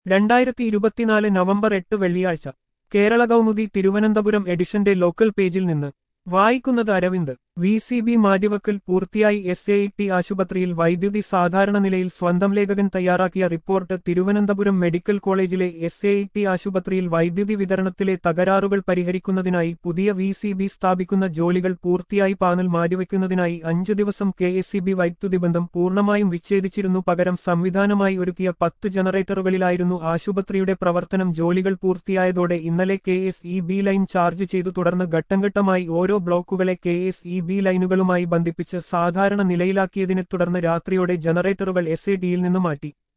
രണ്ടായിരത്തി ഇരുപത്തിനാല് നവംബർ എട്ട് വെള്ളിയാഴ്ച കേരള കൗമുദി തിരുവനന്തപുരം എഡിഷന്റെ ലോക്കൽ പേജിൽ നിന്ന് വായിക്കുന്നത് അരവിന്ദ് വി സി ബി മാറ്റിവക്കൽ പൂർത്തിയായി എസ് എ ടി ആശുപത്രിയിൽ വൈദ്യുതി സാധാരണ നിലയിൽ സ്വന്തം ലേഖകൻ തയ്യാറാക്കിയ റിപ്പോർട്ട് തിരുവനന്തപുരം മെഡിക്കൽ കോളേജിലെ എസ് എ ടി ആശുപത്രിയിൽ വൈദ്യുതി വിതരണത്തിലെ തകരാറുകൾ പരിഹരിക്കുന്നതിനായി പുതിയ വി സി ബി സ്ഥാപിക്കുന്ന ജോലികൾ പൂർത്തിയായി പാനൽ മാറ്റിവെക്കുന്നതിനായി അഞ്ചു ദിവസം കെ എസ് സി ബി വൈദ്യുതി ബന്ധം പൂർണ്ണമായും വിച്ഛേദിച്ചിരുന്നു പകരം സംവിധാനമായി ഒരുക്കിയ പത്ത് ജനറേറ്ററുകളിലായിരുന്നു ആശുപത്രിയുടെ പ്രവർത്തനം ജോലികൾ പൂർത്തിയായതോടെ ഇന്നലെ K S E B line charge ചെയ്തു തുടർന്ന് ഘട്ടംഘട്ടമായി ഓരോ ബ്ലോക്കുകളെ കെ എസ് ഇ ബി ലൈനുകളുമായി ബന്ധിപ്പിച്ച് സാധാരണ നിലയിലാക്കിയതിനെ തുടർന്ന് രാത്രിയോടെ ജനറേറ്ററുകൾ എസ് എ ഡിയിൽ നിന്ന് മാറ്റി